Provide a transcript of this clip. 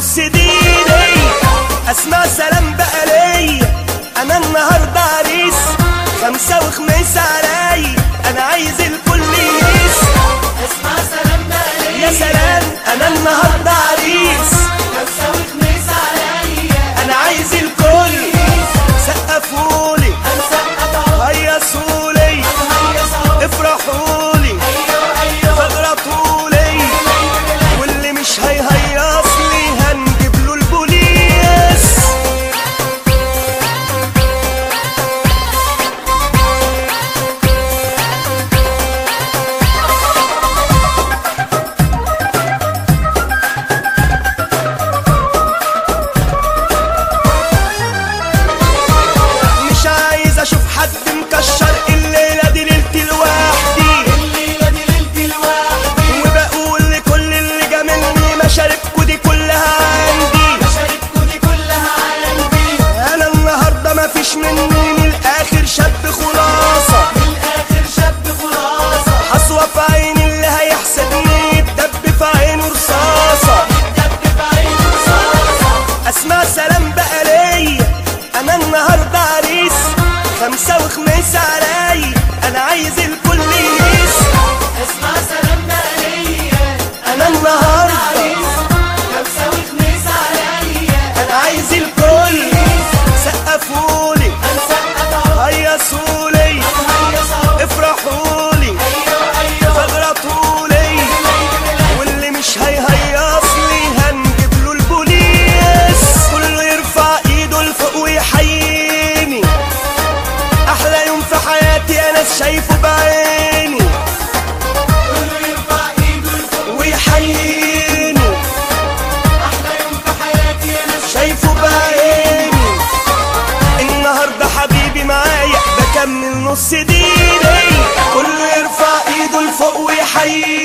نص ديني اسمع سلام بقى ليا انا النهارده عريس خمسة وخميس علي انا عايز الكل يقيس اسمع سلام بقى يا سلام انا النهارده عريس خمسة وخميس عليا انا عايز الكل سقفولي هنسقف هيصولي هيص افرحولي ايوه ايوه فغرطولي واللي مش هيهيص لي هنجيب له البوليس مش عايز اشوف حد مكشر الليله دي ليلتي لوحدي الليلة دي ليلتي لوحدي وبقول لكل اللي جاملني مشاربكوا دي كلها عندي مشارككوا دي كلها عندي انا النهارده مفيش مني من الاخر شاب خلاصه من الاخر شاب خلاصة حصوه في عين اللي هيحسدني يتدب في عينه رصاصه دب في عينه رصاصة اسمع سلام بقى ليا انا النهارده عريس خمسة وخميس علي انا عايز الكل يقيس اسمع سلام بقى ليا انا النهارده عريس خمسة وخميس عليا انا عايز الكل سقفولي هنسقف هيصولي هيص افرحولي ايوه ايوه فغرطولي واللي مش هيهيص لي هنجيب له البوليس كله يرفع ايده لفوق ويحييني احلى يوم في حياتي انا شايفه بعيني كله يرفع ايده لفوق ويحييني احلى يوم في حياتي انا شايفه بعيني النهارده حبيبي معايا بكمل نص ديني كله يرفع ايده لفوق ويحييني